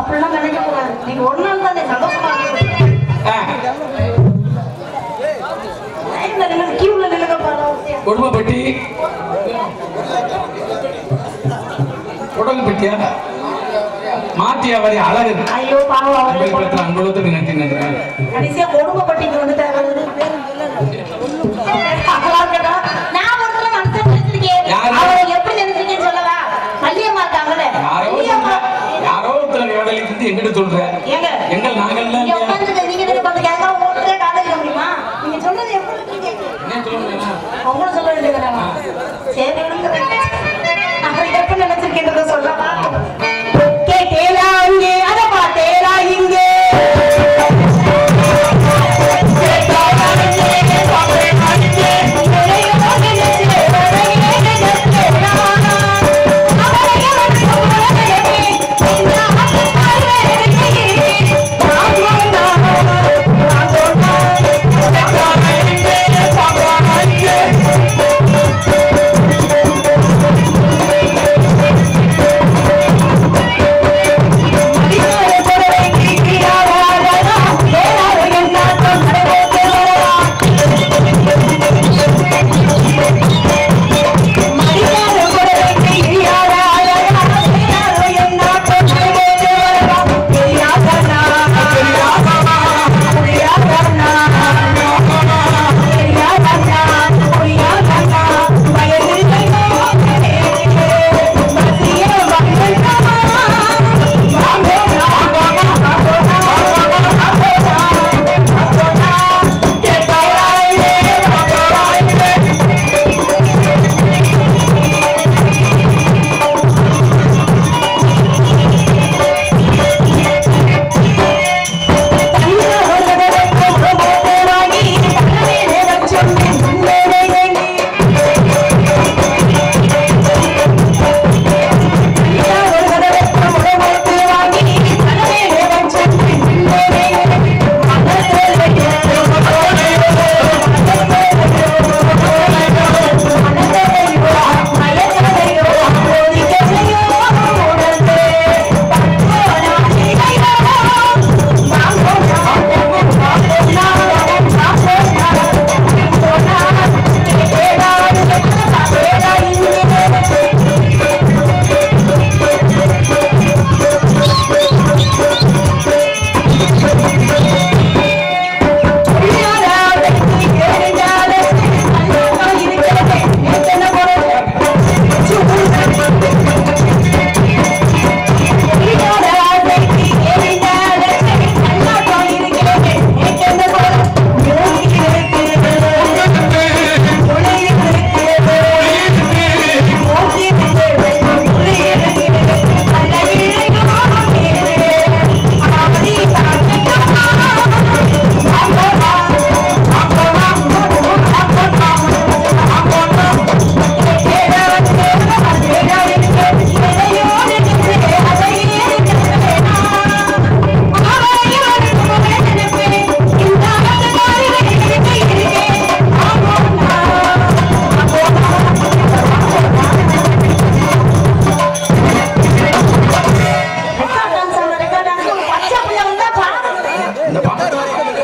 அப்படிலாம் நினைக்க கூடாது நீங்க ஒரு நாள் தான் சந்தோஷமா இருக்கீங்க ஆ, லைன்ல நில்லுங்க கியூல நில்லுங்க பாருங்க குடும்பப்பட்டி குடங்குப்பட்டியா மாத்தியா வரி அழகு ஐயோ பாவம் அவரே அன்பகுலத்தில் அன்புலத்துக்கு நன்றி நன்றி கடைசியா கொடுமைப்பட்டிக்கு வந்துட்டாரு அவரு பேரு சொல்லுங்க. அழகா இருக்கடா. நான் ஒரு தடவை மனசுல நினைச்சிருக்கேன். யாரு? அவரை எப்படி நினைச்சிருக்கேன்னு சொல்லவா? வள்ளியம்மா இருக்காங்கல்ல? யாரோ வள்ளியம்மா. ஒருத்தர், யாரோ ஒருத்தர் வேலையில இருந்து எங்கிட்ட சொல்ற ஏங்க, எங்கள் நாங்கள்லாம் இங்க இல்லையா? உட்கார்ந்துட்டு நீங்க தானே பார்த்து கேட்காம ஓட்டுறதே காது கேட்க முடியுமா? நீங்க சொன்னது எப்படி இருக்கீங்க? என்ன சொல்லுங்க உங்களை சொல்ல வேண்டியதுதானே? சரி, விடுங்க. அவரை எப்படி நினைச்சிருக்கேன்றதை சொல்லவா? கேட்டேலா அங்கே, அதை பார்த்தேலா இங்கே. கேட்டாலா இங்கே, பார்த்தேலா இங்கே. உங்களையோ நினைச்சே, உங்களையே நினைச்சே நான். அவரையே வந்து உங்களை இந்த ஆசை எனக்கு நான் சொன்னா, நான் சொன்னா. கேட்டாலா இங்கே, பார்த்தேலா இங்கே. இந்த பாட்டு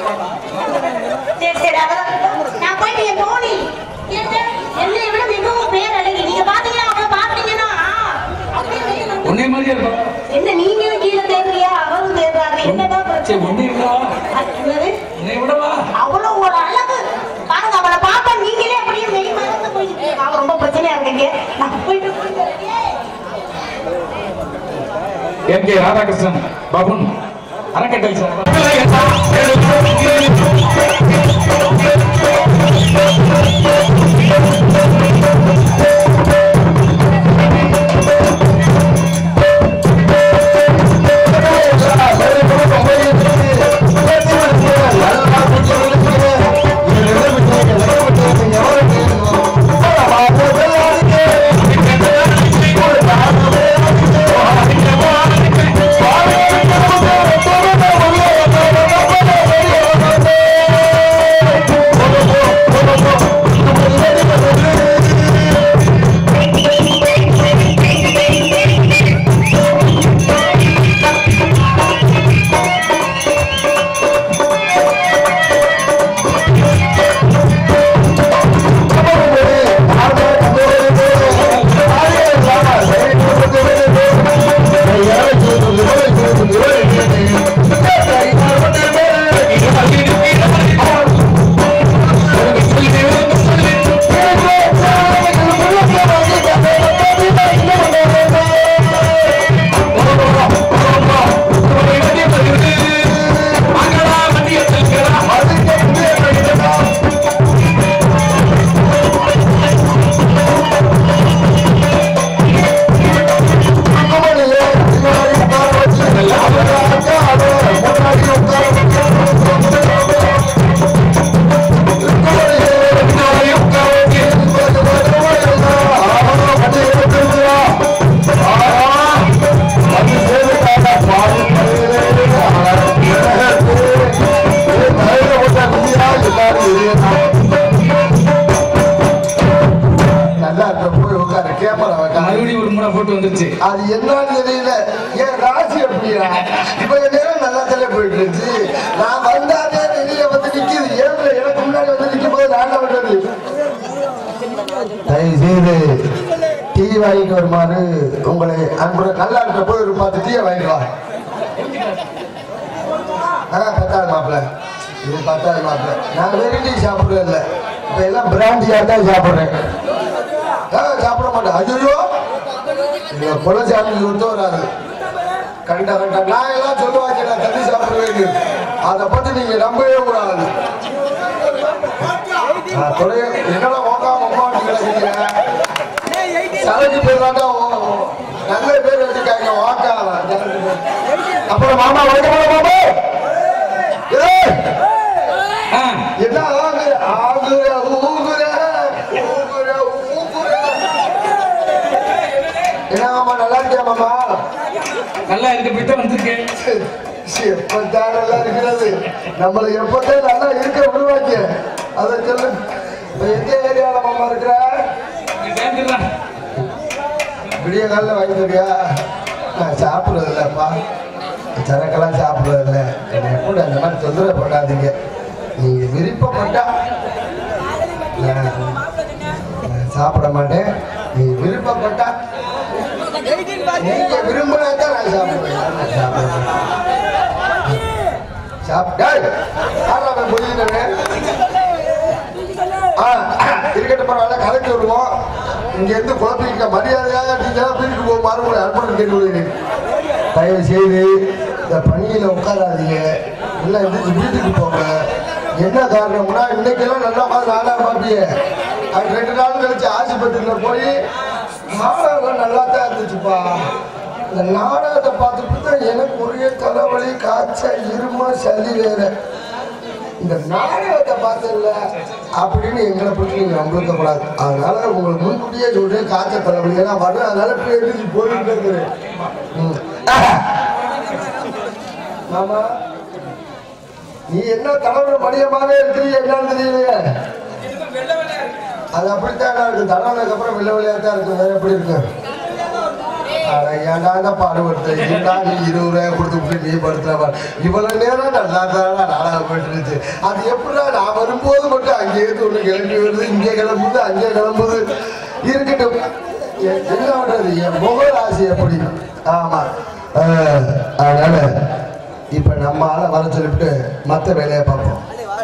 சரி, சரி, அதெல்லாம் நான் போயிட்டு என் தோழி, என்ன, என்னை விட மிகவும் பேரழகி. நீங்க பாத்தீங்கன்னா, அவளை பாத்தீங்கன்னா, அப்படியே வெளியில வந்து- உன்னை மாதிரியே இருப்பா என்ன நீங்களும் கீழே தேடுறியா அவரும் தேடுறாரு என்னதான் சரி பிரச்சனை? உன்னை விடா அது என்னது? உன்னை விடவா அவ்வளவு ஒரு அழகு பாருங்க அவளை பார்த்தா நீங்களே அப்படியே மெய் மறந்து போயிட்டு அவ ரொம்ப பிரச்சனையா இருக்கீங்க நான் போயிட்டு போயிட்டு எம் கே ராதாகிருஷ்ணன் பபுன் அறக்கட்டளை சார் Thank நல்லா இருக்க போய் உட்காரு கேமரா வைக்காது மறுபடியும் ஒரு முறை போட்டு வந்துருச்சு அது என்னன்னு தெரியல ஏன் ராசி அப்படியா இப்ப என் நேரம் நல்லா தலை போயிட்டு இருந்துச்சு நான் வந்தாலே வெளியில வந்து நிக்குது ஏன் எனக்கு முன்னாடி வந்து நிக்கும் போது நான் என்ன பண்றது தயவு செய்து டீ வாங்கிட்டு வருமாறு உங்களை அன்புடன் நல்லா இருக்க போய் ஒரு பத்து டீயை வாங்கிட்டு வா ஆ பத்தாவது மாப்பிள்ள இது பத்தாவது மாப்பிள்ள நான் வெறும் டீ சாப்பிடுறது இல்லை இப்ப எல்லாம் பிராண்டியா தான் சாப்பிடுறேன் ஆ சாப்பிட மாட்டேன் ஐயோ இந்த குலசாமிக்கு ஒத்து வராது கண்ட கண்ட நான் எல்லாம் சொல்லுவாங்க நான் தண்ணி சாப்பிடுவேன்னு அதை பத்தி நீங்க நம்பவே கூடாது நான் தொலைய என்னடா ஓக்காம அம்மா கிடக்குறீங்க சரக்கு பேர் தாண்டா நல்ல பேர் வச்சிருக்காங்க வாக்கா அப்புறம் மாமா வணக்கம் மாமா ஏய் ஆ, என்ன ஆகுற ஆகுற ஊகுற ஊகுற ஊகுற என்ன மாமா நல்லா இருக்கியா மாமா நல்லா இருக்க போய் தான் வந்திருக்கேன் எப்பதான் நல்லா இருக்கிறது நம்மளை எப்பதான் நல்லா இருக்க விடுவாங்க அதை சொல்லு இப்ப எந்த ஏரியால மாமா இருக்கிற சேர்ந்துடலாம் விடிய காலில் வாங்கி தரியா நான் சாப்பிடுறது இல்லப்பா சரக்கெல்லாம் சாப்பிடுறது இல்லை என்னை கூட அந்த மாதிரி தொந்தரவு பண்ணாதீங்க நீங்க விருப்பப்பட்டா நான் நான் சாப்பிட மாட்டேன் நீங்க விருப்பப்பட்டா நீங்க விரும்பினா தான் நான் சாப்பிடுவேன் நான் சாப்பிட மாட்டேன் சாப்பிட்டாய் ஆறாம புரியுதுன்னு ஆ இருக்கட்டும் பரவாயில்ல கதைக்கு வருவோம் இங்க இருந்து குழப்பிக்க மரியாதையாக நீங்க வீட்டுக்கு போகுமாறு உங்களை அர்ப்பணம் கேட்டுக்கொள்கிறேன் தயவு செய்து இந்த பணியில உட்காராதீங்க எல்லாம் எந்திரிச்சு வீட்டுக்கு போங்க என்ன காரணம்னா இன்னைக்கெல்லாம் நல்லா பார்த்து நாடகம் பார்ப்பீங்க அது ரெண்டு நாள் கழிச்சு ஆஸ்பத்திரியில் போய் நாடகம் நல்லா தான் இருந்துச்சுப்பா இந்த நாடகத்தை பார்த்துட்டு தான் எனக்கு ஒரே தலைவலி காய்ச்சல் இருமா சளி வேற இந்த நாடகத்தை பார்த்ததில்ல அப்படின்னு எங்களை பற்றி நீங்க நம்பிக்க கூடாது அதனால உங்களுக்கு முன்கூட்டியே சொல்றேன் காய்ச்சல் தலைவலி எல்லாம் வரும் அதனால போய் எழுதி போயிட்டு இருக்கிறேன் ம். மாமா நீ என்ன தலைவர மணியமாவே இருக்கிறீங்க என்னன்னு தெரியலையே அது அப்படித்தான் இருக்கு தலைவனுக்கு அப்புறம் வெள்ள வெள்ளையா தான் இருக்கும் வேற எப்படி இருக்கு அட ஏன்டா இந்த பாடுபடுத்த ஏன்டா நீ இருபது ரூபாய் கொடுத்து விட்டு நீ படுத்துற பாரு இவ்வளவு நேரம் நல்லா தான் நாடகம் போயிட்டு இருந்துச்சு அது எப்படிடா நான் வரும்போது மட்டும் அங்கேயே ஒன்று கிளம்பி வருது இங்கே கிளம்புது அங்கே கிளம்புது இருக்கட்டும் எ- என்ன பண்றது என் முக ராசி எப்படி ஆமா அஹ், அதனால இப்ப நம்ம ஆளை வர சொல்லிவிட்டு மற்ற வேலையை பார்ப்போம்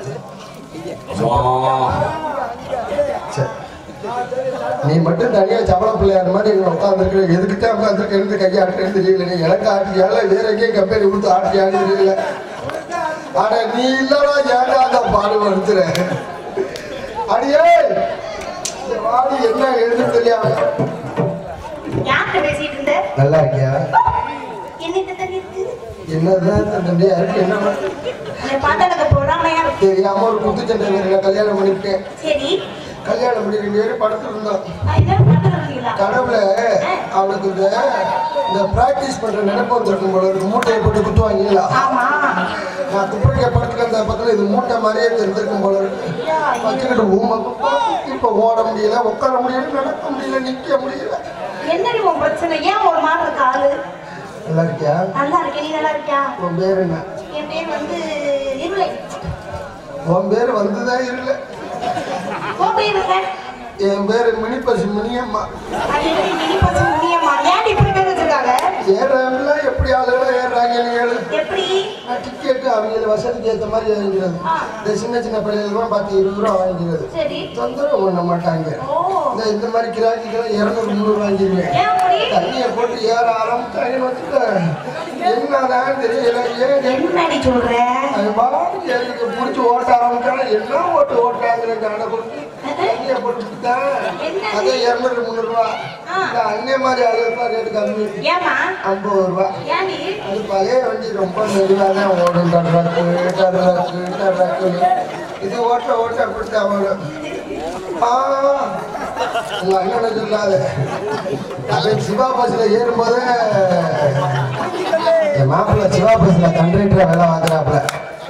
சரி நீ மட்டும் தனியா சபல பிள்ளையார் மாதிரி இங்க உட்காந்துருக்க எதுக்கு தான் உட்காந்துருக்க இருந்து கையை ஆட்டுன்னு தெரியல நீ எனக்கு ஆட்டியால வேற எங்கேயும் கம்பெனி கொடுத்து ஆட்டியான்னு தெரியல ஆனா நீ இல்லடா ஏன்டா அந்த பாடு வருத்துற அடியே இந்த வாடி என்ன எழுது தெரியாம யார்கிட்ட பேசிட்டு இருந்த நல்லா இருக்கியா என்னிட்ட தெரியுது என்னதான் தம்பியா இருக்கு என்ன பண்றது? என்னை பார்த்தா எனக்கு பொறாமையா இருக்கு. தெரியாம ஒரு குத்துச்சண்டை வேற கல்யாணம் பண்ணிவிட்டேன் சரி கல்யாணம் பண்ணி ரெண்டு பேரும் படத்துல இருந்தோம் நான் என்ன பண்ணுறீங்களா கடவுள அவனுக்கு இந்த இந்த பிராக்டிஸ் பண்ற நினைப்பு வந்திருக்கும் போல இருக்கு மூட்டையை போட்டு குத்துவாங்கல்ல ஆமா நான் துப்பறிக்க படத்துக்கு அந்த பக்கத்துல இது மூட்டை மாதிரியே தெரிஞ்சிருக்கும் போல இருக்கு வச்சுக்கிட்டு ஊமை இப்ப ஓட முடியல உட்கார முடியல நடக்க முடியல நிக்க முடியல என்னடி உன் பிரச்சனை ஏன் ஒரு மாதிரி இருக்கு ஆளு நல்லா இருக்கியா நல்லா இருக்கேன் நீ நல்லா இருக்கியா உன் பேர் என்ன என் பேர் வந்து இருளை உன் பேர் வந்துதான் இருல உன் பேர் என்ன என் பேர் மினிப்பசு மினியம்மா அது எப்படி மினி பசு முனியம்மா ஏன் இப்படி பேர் வச்சிருக்காங்க ஏறாங்களா எப்படி ஆளுகளா ஏறாங்க ஏழு எப்படி நான் டிக்கெட்டு அவங்க வசதிக்கு ஏற்ற மாதிரி வாங்கிக்கிறது ஆ. இந்த சின்ன சின்ன பிள்ளைகளுக்கு பத்து இருபது ரூபா வாங்கிக்கிறது சரி தொந்தரவு பண்ண மாட்டாங்க ஓ இந்த இந்த மாதிரி கிராக்கிக்கெல்லாம் இரநூறு முந்நூறு வாங்கிடுவேன் ஏன் அப்படி தண்ணியை போட்டு ஏற ஆரம்பிச்சாங்கன்னு வச்சுக்க என்னதான் தெரியல ஏன் என்னடி சொல்ற அது பாட்டுக்கு எனக்கு பிடிச்சி ஓட்ட ஆரம்பிச்சாங்க என்ன ஓட்டு ஓட்டாங்கிற காண கொடுத்து தண்ணியை போட்டு கொடுத்தேன் என்னது? அதே இரநூறு முந்நூறுரூவா ஆ. இந்த அன்னை மாதிரி ஆளுக்கு ரேட்டு கம்மி ஏமா ஐம்பது ரூபா ஏன்டி அது பழைய வண்டி ரொம்ப மெதுவாக தான் ஓடும் டர்ராக்கு டர்ராக்கு டர்ராக்குன்னு இது ஓட்ட ஓட்ட அப்படித்தான் ஓடும் ஆ உங்க அண்ணனை சொல்லாத அவன் சிவா பஸ்ல ஏறும்போது என் மாப்பிள்ள சிவா பஸ்ல கண்டக்டரா வேலை வாங்குறாப்புல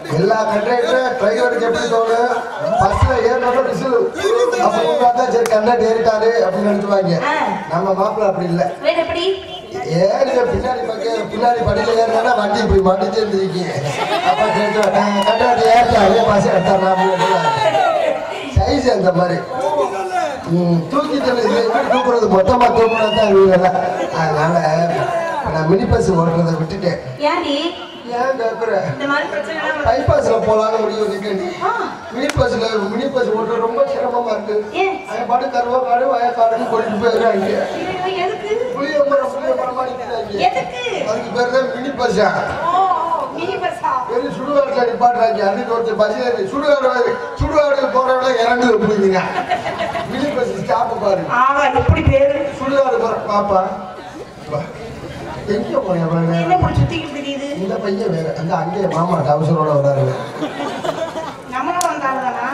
எல்லா கண்டக்டரும் டிரைவருக்கு எப்படி தோணும் பஸ்ல ஏறணும் விசில் அப்ப பார்த்தா சரி கண்டக்டர் ஏறிட்டாரு அப்படின்னு நினைச்சுவாங்க ஆ. நம்ம மாப்பிள்ள அப்படி இல்லை வேற எப்படி ஏறுங்க பின்னாடி பக்கம் பின்னாடி படியில ஏறினா வண்டி போய் மாட்டிட்டு இருந்திருக்கீங்க அப்ப கேட்டு கண்டக்டர் ஏறிட்டாரு பஸ் எடுத்தாரு சைஸ் அந்த மாதிரி ம், தூக்கி தள்ளி இது எப்படி தூக்குறது மொத்தமா தூக்குறது தான் இவங்க அதனால இப்ப நான் மினி பஸ் ஓட்டுறதை விட்டுட்டேன் ஏன்டி ஏன் கேட்குற இந்த மாதிரி பிரச்சனை எல்லாம் வருது. பைபாஸ்ல போலான்னு முடிவு வச்சுக்கேன் ஆ, மினி பஸ்ல மினி பஸ் ஓட்டுறது ரொம்ப சிரமமா இருக்கு ஏன் அவன் பாட்டு கருவாக்காடு வயக்காடுன்னு கூட்டிட்டு போயிடுறாங்க இது எதுக்கு புளிய மரம் புளிய மரமா நிற்கிறாங்க எதுக்கு அதுக்கு பேர் தான் மினி பஸ்ஸா ஓ மினி பஸ்ஸா வெறும் சுடுகாட்டில் நிப்பாட்டுறாங்க அதுக்கு ஒருத்தர் பஸ் ஏறி சுடுகாடு சுடுகாடு போறவங்க இறங்கு அப்படிங்க மினி பஸ் ஸ்டாப் பாரு ஆமா எப்படி பேரு சுடுகாடு போற பாப்பா வா. எங்க போய் எவ்வளவு என்ன நேரம் இப்படி சுத்திக்கிட்டு தெரியுது இந்த பையன் வேற அந்த அங்கே மாமா டவுசரோட வராரு நம்மளும் வந்தாலும்தானா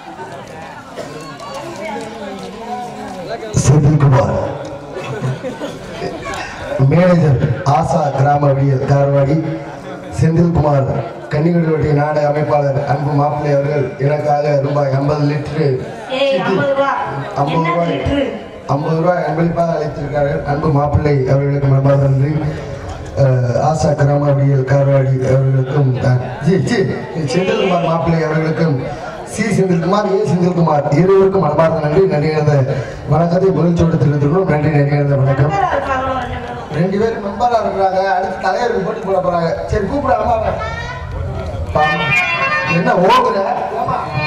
செந்தில்குமார் மேனேஜர் ஆசா கிராம விடியல் காரவாடி செந்தில்குமார் கன்னிகுடிவட்டி நாடு அமைப்பாளர் அன்பு மாப்பிள்ளை அவர்கள் எனக்காக ரூபாய் ஐம்பது லிட்டரு ஏய் ஐம்பது ரூபா ஐம்பது என்ன ரூபாய் லிட்டரு ஐம்பது ரூபாய் அன்பளிப்பாக அளித்திருக்கார்கள் அன்பு மாப்பிள்ளை அவர்களுக்கு மனமார்ந்த நன்றி அஹ், ஆசா கிராம விடியல் காரவாடி அவர்களுக்கும் அஹ், ஜி ஜி செந்தில்குமார் மாப்பிள்ளை அவர்களுக்கும் சி செந்தில்குமார் ஏ செந்தில்குமார் இருவருக்கும் மனமார்ந்த நன்றி நன்றி கலந்த வணக்கத்தை முதல்ச்சோடு தெரிவித்துள்ளோம் நன்றி நன்றி கலந்த வணக்கம் நம்பரா இருக்காங்களோ ரெண்டு பேரும் ரெண்டு பேரும் மெம்பரா இருக்கிறாங்க அடுத்து தலைவருக்கு போட்டி போட போறாங்க சரி கூப்பிட அம்மா என்ன ஓகுற